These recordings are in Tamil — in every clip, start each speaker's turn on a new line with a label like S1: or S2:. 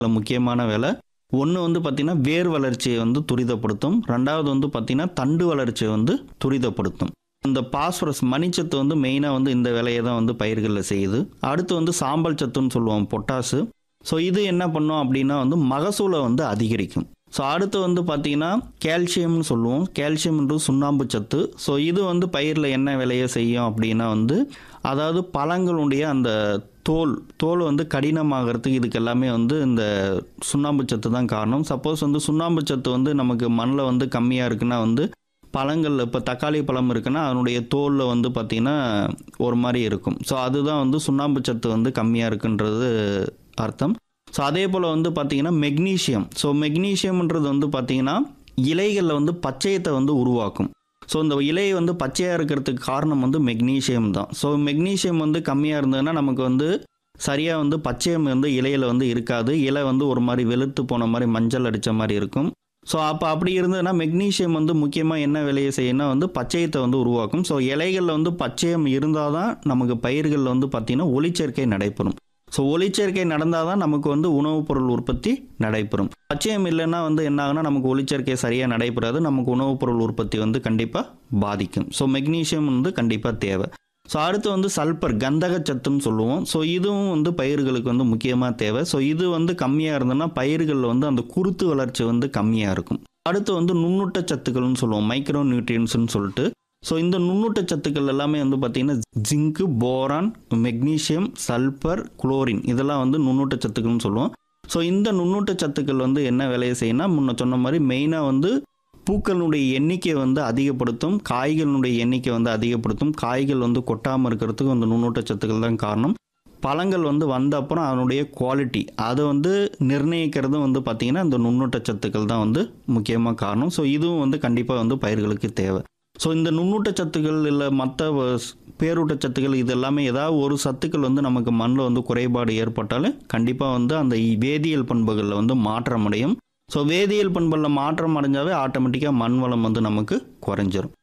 S1: இதுல முக்கியமான வேலை ஒன்று வந்து பார்த்திங்கன்னா வேர் வளர்ச்சியை வந்து துரிதப்படுத்தும் ரெண்டாவது வந்து பார்த்திங்கன்னா தண்டு வளர்ச்சியை வந்து துரிதப்படுத்தும் இந்த பாஸ்பரஸ் மணிச்சத்து வந்து மெயினாக வந்து இந்த வேலையை தான் வந்து பயிர்களில் செய்யுது அடுத்து வந்து சாம்பல் சத்துன்னு சொல்லுவோம் பொட்டாசு ஸோ இது என்ன பண்ணும் அப்படின்னா வந்து மகசூலை வந்து அதிகரிக்கும் ஸோ அடுத்து வந்து பார்த்தீங்கன்னா கால்சியம்னு சொல்லுவோம் கால்சியம்ன்றது சுண்ணாம்பு சத்து ஸோ இது வந்து பயிரில் என்ன வேலையை செய்யும் அப்படின்னா வந்து அதாவது பழங்களுடைய அந்த தோல் தோல் வந்து கடினமாகறதுக்கு இதுக்கு எல்லாமே வந்து இந்த சுண்ணாம்பு சத்து தான் காரணம் சப்போஸ் வந்து சுண்ணாம்பு சத்து வந்து நமக்கு மண்ணில் வந்து கம்மியாக இருக்குன்னா வந்து பழங்களில் இப்போ தக்காளி பழம் இருக்குன்னா அதனுடைய தோலில் வந்து பார்த்திங்கன்னா ஒரு மாதிரி இருக்கும் ஸோ அதுதான் வந்து சுண்ணாம்பு சத்து வந்து கம்மியாக இருக்குன்றது அர்த்தம் ஸோ அதே போல் வந்து பார்த்திங்கன்னா மெக்னீஷியம் ஸோ மெக்னீஷியம்ன்றது வந்து பார்த்திங்கன்னா இலைகளில் வந்து பச்சையத்தை வந்து உருவாக்கும் ஸோ இந்த இலை வந்து பச்சையாக இருக்கிறதுக்கு காரணம் வந்து மெக்னீஷியம் தான் ஸோ மெக்னீஷியம் வந்து கம்மியாக இருந்ததுன்னா நமக்கு வந்து சரியாக வந்து பச்சையம் வந்து இலையில் வந்து இருக்காது இலை வந்து ஒரு மாதிரி வெளுத்து போன மாதிரி மஞ்சள் அடித்த மாதிரி இருக்கும் ஸோ அப்போ அப்படி இருந்ததுன்னா மெக்னீஷியம் வந்து முக்கியமாக என்ன வேலையை செய்யணும்னா வந்து பச்சையத்தை வந்து உருவாக்கும் ஸோ இலைகளில் வந்து பச்சையம் இருந்தால் தான் நமக்கு பயிர்களில் வந்து பார்த்திங்கன்னா ஒளிச்சேர்க்கை நடைபெறும் ஸோ ஒளிச்சேர்க்கை நடந்தால் தான் நமக்கு வந்து உணவுப் பொருள் உற்பத்தி நடைபெறும் பச்சையம் இல்லைன்னா வந்து என்ன ஆகுனா நமக்கு ஒளிச்சேர்க்கை சரியாக நடைபெறாது நமக்கு உணவுப் பொருள் உற்பத்தி வந்து கண்டிப்பாக பாதிக்கும் ஸோ மெக்னீஷியம் வந்து கண்டிப்பாக தேவை ஸோ அடுத்து வந்து சல்பர் கந்தக சத்துன்னு சொல்லுவோம் ஸோ இதுவும் வந்து பயிர்களுக்கு வந்து முக்கியமாக தேவை ஸோ இது வந்து கம்மியாக இருந்ததுன்னா பயிர்களில் வந்து அந்த குருத்து வளர்ச்சி வந்து கம்மியாக இருக்கும் அடுத்து வந்து நுண்ணூட்ட சத்துக்கள்னு சொல்லுவோம் மைக்ரோ நியூட்ரியன்ஸ்னு சொல்லிட்டு ஸோ இந்த நுண்ணூட்ட சத்துக்கள் எல்லாமே வந்து பார்த்திங்கன்னா zinc boron magnesium sulphur chlorine இதெல்லாம் வந்து நுண்ணூட்ட சத்துக்கள்னு சொல்லுவோம் ஸோ இந்த நுண்ணூட்ட சத்துக்கள் வந்து என்ன வேலையை செய்யணும்னா முன்ன சொன்ன மாதிரி மெயினாக வந்து பூக்களுடைய எண்ணிக்கை வந்து அதிகப்படுத்தும் காய்களுடைய எண்ணிக்கை வந்து அதிகப்படுத்தும் காய்கள் வந்து கொட்டாமல் இருக்கிறதுக்கு அந்த நுண்ணூட்ட சத்துக்கள் தான் காரணம் பழங்கள் வந்து வந்த அப்புறம் அதனுடைய குவாலிட்டி அதை வந்து நிர்ணயிக்கிறதும் வந்து பார்த்திங்கன்னா இந்த நுண்ணூட்ட சத்துக்கள் தான் வந்து முக்கியமாக காரணம் ஸோ இதுவும் வந்து கண்டிப்பாக வந்து பயிர்களுக்கு தேவை ஸோ இந்த நுண்ணூட்ட சத்துக்கள் இல்லை மற்ற பேரூட்ட சத்துக்கள் இது எல்லாமே ஏதாவது ஒரு சத்துக்கள் வந்து நமக்கு மண்ணில் வந்து குறைபாடு ஏற்பட்டாலும் கண்டிப்பாக வந்து அந்த வேதியியல் பண்புகளில் வந்து மாற்றம் அடையும் ஸோ வேதியியல் பண்புகளில் மாற்றம் அடைஞ்சாவே ஆட்டோமேட்டிக்காக மண் வளம் வந்து நமக்கு குறைஞ்சிரும்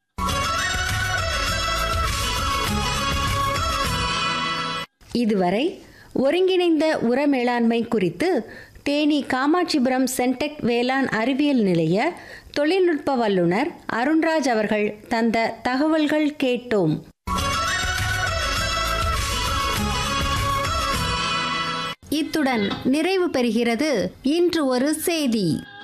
S2: இதுவரை ஒருங்கிணைந்த உர மேலாண்மை குறித்து தேனி காமாட்சிபுரம் சென்டெக் வேளாண் அறிவியல் நிலைய தொழில்நுட்ப வல்லுநர் அருண்ராஜ் அவர்கள் தந்த தகவல்கள் கேட்டோம் இத்துடன் நிறைவு பெறுகிறது இன்று ஒரு செய்தி